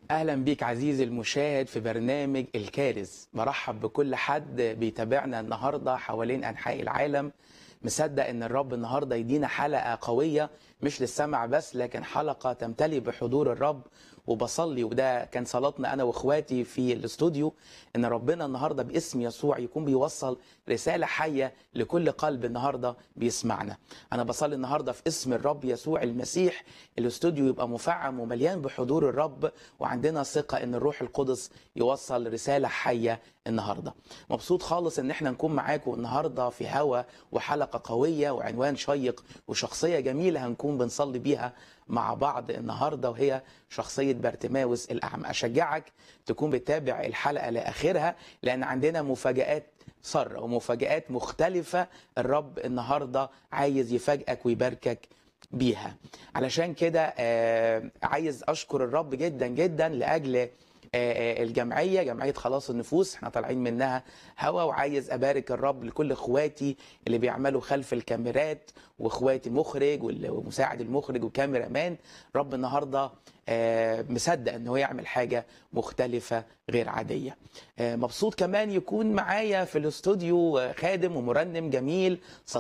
اهلا بيك عزيزي المشاهد في برنامج الكارز برحب بكل حد بيتابعنا النهارده حوالين انحاء العالم مصدق ان الرب النهارده يدينا حلقه قويه مش للسمع بس لكن حلقه تمتلي بحضور الرب وبصلي وده كان صلاتنا انا واخواتي في الاستوديو ان ربنا النهارده باسم يسوع يكون بيوصل رساله حيه لكل قلب النهارده بيسمعنا انا بصلي النهارده في اسم الرب يسوع المسيح الاستوديو يبقى مفعم ومليان بحضور الرب وعندنا ثقه ان الروح القدس يوصل رساله حيه النهارده مبسوط خالص ان احنا نكون معاكم النهارده في هوا وحلقه قويه وعنوان شيق وشخصيه جميله هنكون بنصلي بيها مع بعض النهارده وهي شخصيه بارتماوس الاعمى اشجعك تكون بتتابع الحلقه لاخرها لان عندنا مفاجات ساره ومفاجات مختلفه الرب النهارده عايز يفاجئك ويباركك بيها علشان كده آه، عايز اشكر الرب جدا جدا لاجل آه، آه، الجمعيه جمعيه خلاص النفوس احنا طالعين منها هوا وعايز ابارك الرب لكل اخواتي اللي بيعملوا خلف الكاميرات واخواتي المخرج وال- ومساعد المخرج وكاميرا مان رب النهارده آه، مصدق ان هو يعمل حاجه مختلفه غير عاديه آه، مبسوط كمان يكون معايا في الاستوديو آه، خادم ومرنم جميل